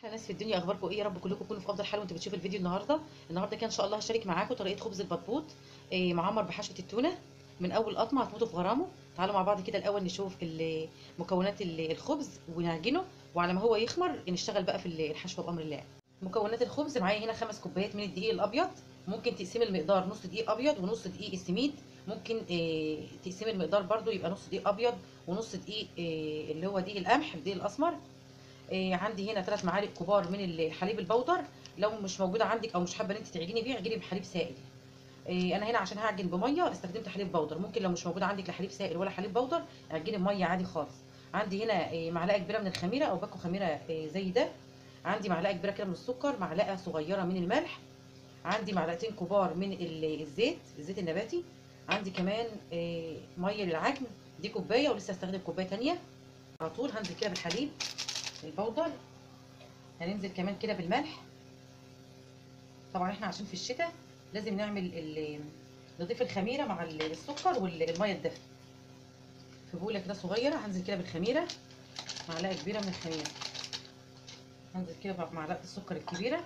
احلى ناس في الدنيا اخباركم ايه يا رب كلكم تكونوا في افضل حال وانتوا بتشوفوا الفيديو النهارده النهارده كان ان شاء الله هشارك معاكم طريقه خبز البطبوط إيه معمر بحشوه التونه من اول قطمه هتموتوا في غرامه تعالوا مع بعض كده الاول نشوف ال- مكونات ال- الخبز ونعجنه وعلى ما هو يخمر نشتغل بقى في الحشوه بامر الله مكونات الخبز معايا هنا خمس كوبايات من الدقيق الابيض ممكن تقسمي المقدار نص دقيق ابيض ونص دقيق السميد ممكن إيه تقسمي المقدار برده يبقى نص دقيق ابيض ونص دقيق إيه اللي هو دقيق القمح الدقيق الاسمر إيه عندي هنا ثلاث معالق كبار من الحليب البودر لو مش موجوده عندك او مش حابه ان انت تعجني بيه اعجني بحليب سائل إيه انا هنا عشان هعجن بميه استخدمت حليب بودر ممكن لو مش موجود عندك لا حليب سائل ولا حليب بودر اعجني بميه عادي خالص عندي هنا إيه معلقه كبيره من الخميره او باكو خميره إيه زي ده عندي معلقه كبيره كده من السكر معلقه صغيره من الملح عندي معلقتين كبار من الزيت الزيت النباتي عندي كمان إيه ميه للعجن دي كوبايه ولسه هستخدم كوبايه ثانيه على طول هنزل كده بالحليب البودر هننزل كمان كده بالملح طبعا احنا عشان في الشتاء لازم نعمل نضيف الخميره مع السكر والميه الدافيه في بوله كده صغيره هنزل كده بالخميره معلقه كبيره من الخميره هنزل كده بمعلقه السكر الكبيره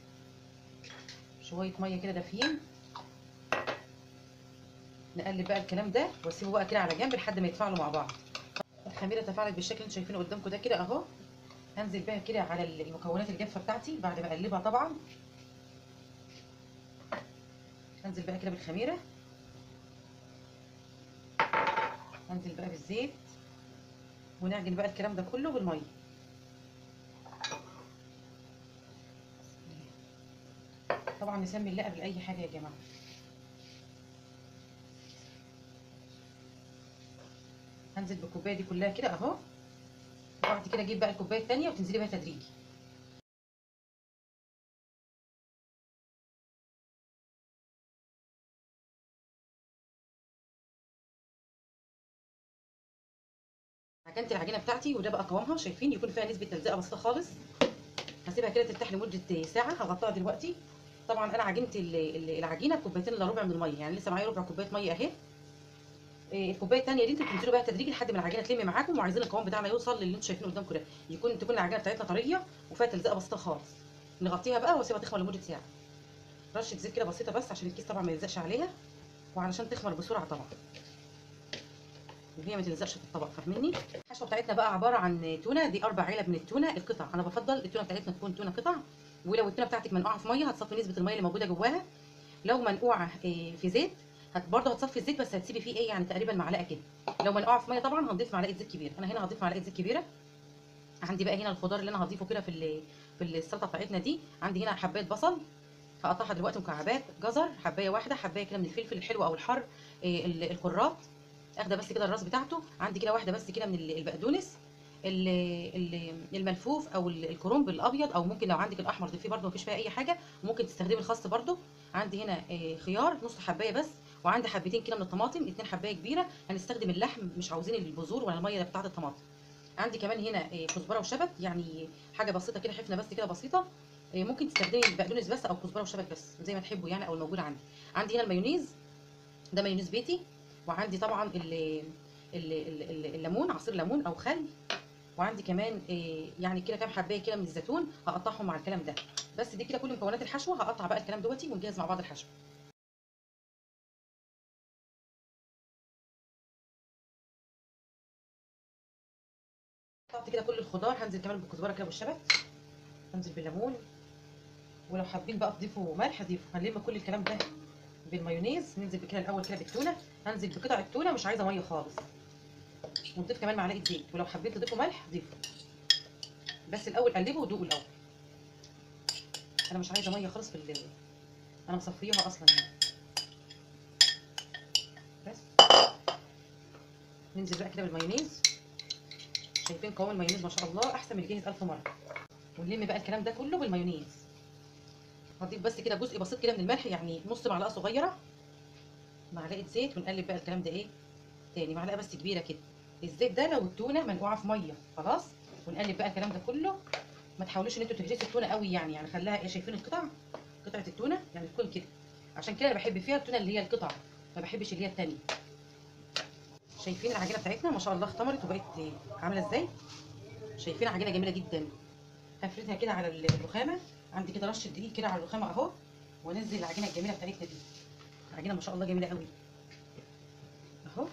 شويه ميه كده دافيين نقلب بقى الكلام ده واسيبه بقى كده على جنب لحد ما يتفاعلوا مع بعض الخميره تفاعلت بالشكل اللي انتوا شايفينه قدامكم ده كده اهو هنزل بيها كده على المكونات الجافه بتاعتي بعد ما اقلبها طبعا هنزل بقى كده بالخميره هنزل بقى بالزيت ونعجن بقى الكلام ده كله بالميه طبعا نسمي الله قبل اي حاجه يا جماعه هنزل بالكوبايه دي كلها كده اهو وبعد كده اجيب بقى الكوبايه الثانيه وتنزلي بيها تدريجي عجنت العجينه بتاعتي وده بقى قوامها شايفين يكون فيها نسبه تلزيقه بسيطه خالص هسيبها كده ترتاح لمده ساعه هغطيها دلوقتي طبعا انا عجنت العجينه بكوبايتين الا ربع من الميه يعني لسه معايا ربع كوبايه ميه اهي الكوبايه الثانيه دي انتوا بتنزلوا بيها تدريجي لحد ما العجينه تلم معاكم وعايزين القوام بتاعنا يوصل للي انتوا شايفينه قدامكم ده يكون تكون العجينه بتاعتنا طريه وفيها تلزيقه بسيطه خالص نغطيها بقى واسيبها تخمر لمده ساعه رشه زيت كده بسيطه بس عشان الكيس طبعا ما يلزقش عليها وعلشان تخمر بسرعه طبعا وهي ما تلزقش في الطبق فاهميني الحشوه بتاعتنا بقى عباره عن تونه دي اربع علب من التونه القطع انا بفضل التونه بتاعتنا تكون تونه قطع ولو التونه بتاعتك منقوعه في ميه هتصفي نسبه الميه اللي موجوده جواها لو منقوعه في زيت هت برضه هتصفي الزيت بس هتسيبي فيه ايه يعني تقريبا معلقه كده لو منقوعه في ميه طبعا هنضيف معلقه زيت كبيره انا هنا هضيف معلقه زيت كبيره عندي بقى هنا الخضار اللي انا هضيفه كده في في السلطه بتاعتنا دي عندي هنا حبايه بصل هقطعها دلوقتي مكعبات جزر حبايه واحده حبايه كده من الفلفل الحلو او الحر إيه الكرات اخده بس كده الراس بتاعته عندي كده واحده بس كده من البقدونس الملفوف او الكرنب الابيض او ممكن لو عندك الاحمر ضيفيه برده مفيش فيها اي حاجه وممكن تستخدمي الخس برده عندي هنا خيار نص حبايه بس وعندي حبتين كده من الطماطم اتنين حبايه كبيره هنستخدم اللحم مش عاوزين البذور ولا الميه بتاعه الطماطم عندي كمان هنا كزبره وشبت يعني حاجه بسيطه كده حفنه بس كده بسيطه ممكن تستخدمي البقدونس بس او كزبره وشبت بس زي ما تحبوا يعني او الموجود عندي عندي هنا المايونيز ده مايونيز بيتي وعندي طبعا الليمون عصير ليمون او خل وعندي كمان يعني كده كام حبايه كده من الزيتون هقطعهم مع الكلام ده بس دي كده كل مكونات الحشوه هقطع بقى الكلام دوتي ونجهز مع بعض الحشوه قطعت كده كل الخضار هنزل كمان بالكزبره كده والشبت هنزل بالليمون ولو حابين بقى تضيفوا ملح ضيفوا هنلم كل الكلام ده بالمايونيز ننزل كده الاول كده بالتونه هنزل بقطع التونه مش عايزه ميه خالص ونضيف كمان معلقه زيت ولو حبيت تضيفوا ملح ضيفوا بس الاول قلبوا ودوقوا الاول انا مش عايزه ميه خالص في الليل انا مصفيها اصلا يعني بس ننزل بقى كده بالمايونيز شايفين قوام المايونيز ما شاء الله احسن من الجاهز الف مره ونلم بقى الكلام ده كله بالمايونيز هضيف بس كده جزء بسيط كده من الملح يعني نص معلقه صغيره معلقه زيت ونقلب بقى الكلام ده ايه تاني معلقه بس كبيره كده الزيت ده لو التونه منقوعه في ميه خلاص ونقلب بقى الكلام ده كله ما تحاولوش ان انتوا تهرسوا التونه قوي يعني يعني خليها ايه شايفين القطع قطعه التونه يعني تكون كده عشان كده انا بحب فيها التونه اللي هي القطع ما بحبش اللي هي التانيه شايفين العجينه بتاعتنا ما شاء الله اختمرت وبقت عامله ازاي شايفين عجينه جميله جدا هفردها كده على الرخامه عندي كده رشه دقيق كده على الرخامه اهو وانزل العجينه الجميله بتاعتنا دي العجينه ما شاء الله جميله قوي اهو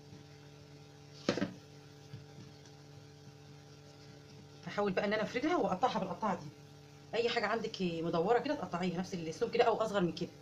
هحاول بقى ان انا افردها واقطعها بالقطاعه دي اي حاجه عندك مدوره كده تقطعيها نفس الاسلوب كده او اصغر من كده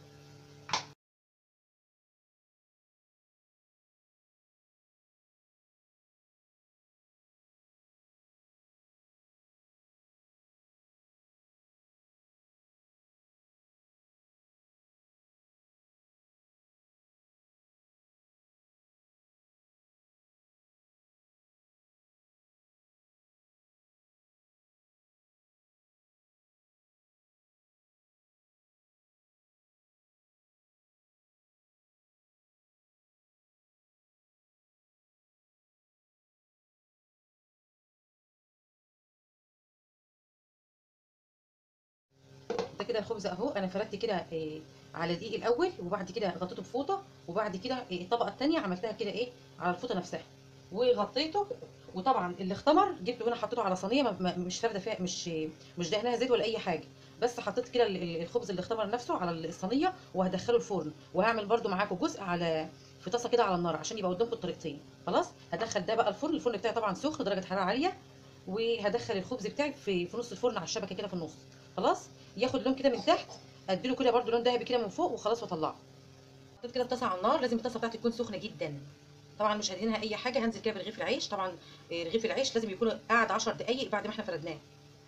ده كده الخبز اهو انا فردت كده إيه على دقيق الاول وبعد كده غطيته بفوطه وبعد كده إيه الطبقه الثانيه عملتها كده ايه على الفوطه نفسها وغطيته وطبعا اللي اختمر جبته هنا حطيته على صينيه ما- ما- مش فارده فيها مش مش دهنها زيت ولا اي حاجه بس حطيت كده ال- ال- الخبز اللي اختمر نفسه على الصينيه وهدخله الفرن وهعمل برده معاكم جزء على في طاسه كده على النار عشان يبقى قدامكم الطريقتين خلاص هدخل ده بقى الفرن الفرن بتاعي طبعا سخن درجه حراره عاليه وهدخل الخبز بتاعي في في نص الفرن على الشبكه كده في النص خلاص ياخد لون كده من تحت اديله كده برده لون ذهبي كده من فوق وخلاص واطلعه حطيت كده الطاسه على النار لازم الطاسه بتاعتي تكون سخنه جدا طبعا مش هدهنها اي حاجه هنزل كده برغيف العيش طبعا آه، رغيف العيش لازم يكون قاعد 10 دقائق بعد ما احنا فردناه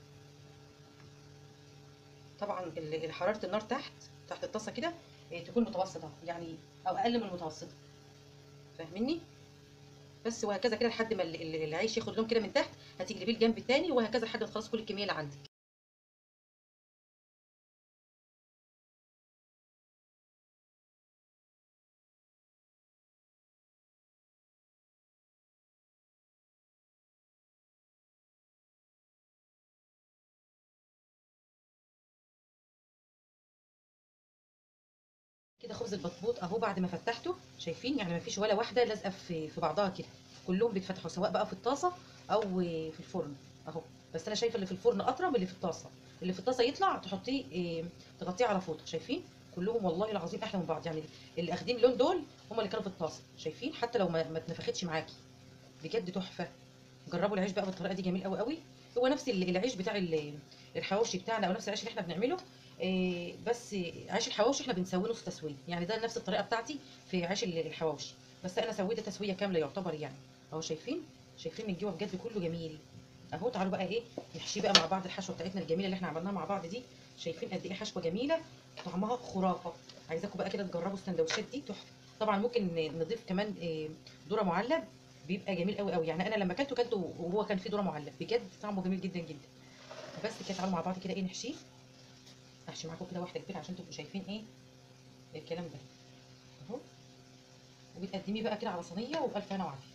طبعا ال- ال- حراره النار تحت تحت الطاسه كده آه، تكون متوسطه يعني او اقل من المتوسطه فاهميني بس وهكذا كده لحد ما ال- ال- العيش ياخد لون كده من تحت هتقلبيه الجنب التاني وهكذا لحد ما تخلص كل الكميه اللي عندك كده خبز البطبوط اهو بعد ما فتحته شايفين يعني ما فيش ولا واحده لازقه في في بعضها كده كلهم بيتفتحوا سواء بقى في الطاسه او في الفرن اهو بس انا شايفه اللي في الفرن اطرى من اللي في الطاسه اللي في الطاسه يطلع تحطيه إيه تغطيه على فوطه شايفين كلهم والله العظيم احلى من بعض يعني اللي اخدين اللون دول هم اللي كانوا في الطاسه شايفين حتى لو ما ما اتنفختش معاكي بجد تحفه جربوا العيش بقى بالطريقه دي جميل قوي قوي هو نفس ال- العيش بتاع ال- الحواوشي بتاعنا او نفس العيش اللي احنا بنعمله إيه، بس عيش الحواوشي احنا بنسويه نص تسويه يعني ده نفس الطريقه بتاعتي في عيش ال- الحواوشي بس انا سويته تسويه كامله يعتبر يعني اهو شايفين شايفين من جوه بجد كله جميل اهو تعالوا بقى ايه نحشيه بقى مع بعض الحشوه بتاعتنا الجميله اللي احنا عملناها مع بعض دي شايفين قد ايه حشوه جميله طعمها خرافه عايزاكم بقى كده تجربوا السندوتشات دي تحفه طبعا ممكن نضيف كمان إيه، ذره معلب بيبقى جميل قوي قوي يعني انا لما اكلته كلته وهو كان فيه ذره معلب بجد طعمه جميل جدا جدا بس كده تعالوا مع بعض كده ايه نحشيه هحشي معاكم كده واحده كبيره عشان تبقوا شايفين ايه الكلام ده اهو وبتقدميه بقى كده على صينيه وبألف هنا وعافيه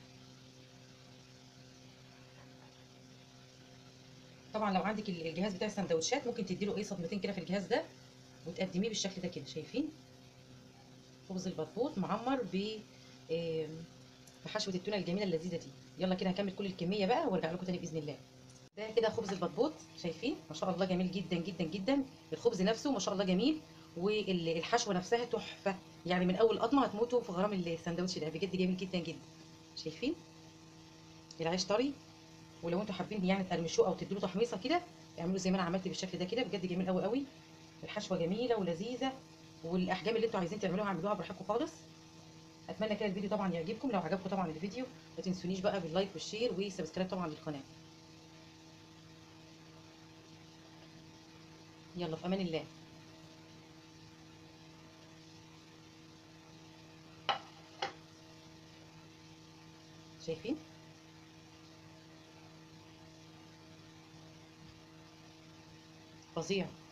طبعا لو عندك ال- الجهاز بتاع السندوتشات ممكن تديله ايه صدمتين كده في الجهاز ده وتقدميه بالشكل ده كده شايفين خبز البطبوط معمر ب آم، بحشوه التونه الجميله اللذيذه دي يلا كده هكمل كل الكميه بقى وارجع لكم تاني باذن الله ده كده خبز البطبوط شايفين ما شاء الله جميل جدا جدا جدا الخبز نفسه ما شاء الله جميل والحشوه نفسها تحفه يعني من اول قطمه هتموتوا في غرام السندوتش ده بجد جميل جدا جدا شايفين العيش طري ولو انتوا حابين يعني تقرمشوه او تديله تحميصه كده اعملوا زي ما انا عملت بالشكل ده كده بجد جميل قوي قوي الحشوه جميله ولذيذه والاحجام اللي انتوا عايزين تعملوها اعملوها براحتكم خالص اتمنى كده الفيديو طبعا يعجبكم لو عجبكم طبعا الفيديو ما تنسونيش بقى باللايك والشير والسبسكرايب طبعا للقناه يلا في امان الله شايفين فظيع